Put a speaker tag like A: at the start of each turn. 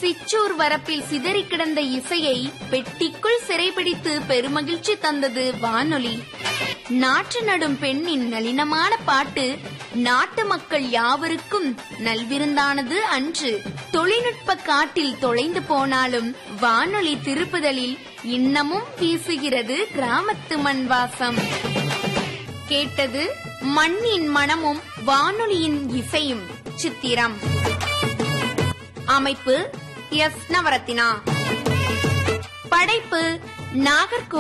A: சிற்றூர் வரப்பில் சிதறி கிடந்த இசையை பெட்டிக்குள் சிறைபிடித்து பெருமகிழ்ச்சி தந்தது வானொலி நாற்று நடும் பெண்ணின் நளினமான பாட்டு நாட்டு மக்கள் யாவருக்கும் நல்விருந்தானது அன்று தொழில்நுட்ப காட்டில் தொலைந்து போனாலும் வானொலி திருப்புதலில் இன்னமும் வீசுகிறது கிராமத்து மண் வாசம் கேட்டது மண்ணின் மனமும் வானொலியின் இசையும் சித்திரம் அமைப்பு எஸ் நவரத்தினா படைப்பு நாகர்கோவில்